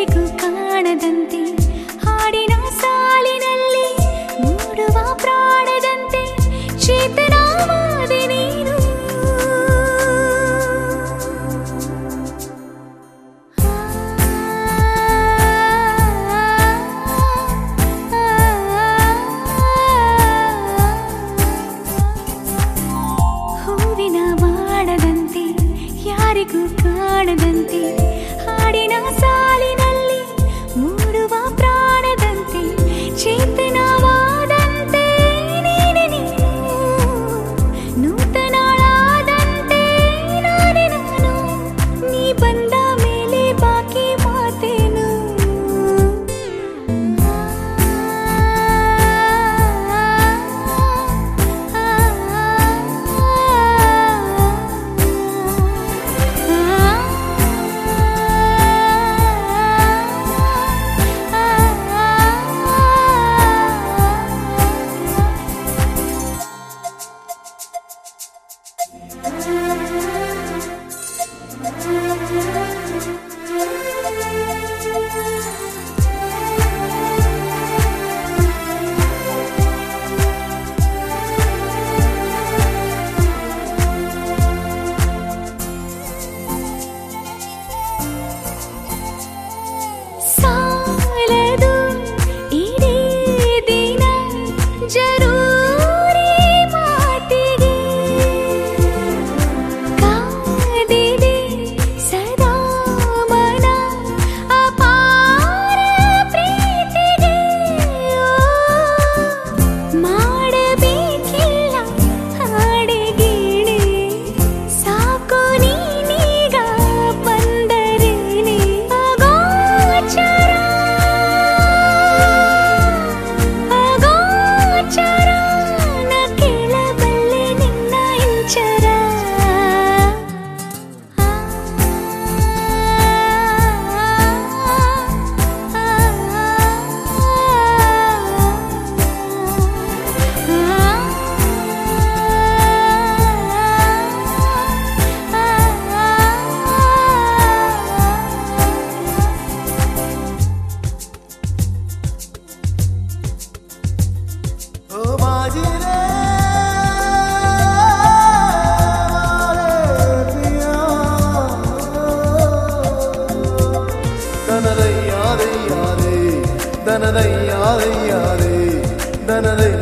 ಯಾರಿಗೂ ಕಾಣದಂತೆ ಹಾಡಿನ ಸಾಲಿನಲ್ಲಿ ಮೂಡುವ ಪ್ರಾಣದಂತೆ ಚೇತನವಾದೆ ನೀನು ಹೂವಿನ ಮಾಡದಂತೆ ಯಾರಿಗೂ ಕಾಣದಂತೆ ಹಾಡಿನ ಸಾಲಿನಲ್ಲಿ ಮೂಡುವ ಪ್ರಾಣದಂತೆ ಚೇತನವಾದಂತೆ ನೀನೆ ನೀನು ನೂತನಳಾದಂತೆ ನಾನೇ ನಾನು ನೀ ಬಂದ ಮೇಲೆ ಬಾಕಿ ಮಾತೇನು ಸಾಲದು ಇಡೀ ದಿನ ಜರೂರಿ ಮಾತಿಗೆ ಕಾದಿದೆ ಸದಾ ಮನ ಅಪಾರ ಪ್ರೀತಿಗೆ ಮಾಡಬೇಕಿಲ್ಲ ಹಾಡಿಗೀಡೆ ಸಾಕು ನೀನೀಗ ಬಂದರೇನೆ ಅಗೋಚರ ಅಗೋಚರ ನ ಕೇಳಬಲ್ಲೆ ನಿನ್ನ ಇಂಚರ ओ बाजी रे पिया दनदैया दैया रे दनदैया दैया रे दनदैया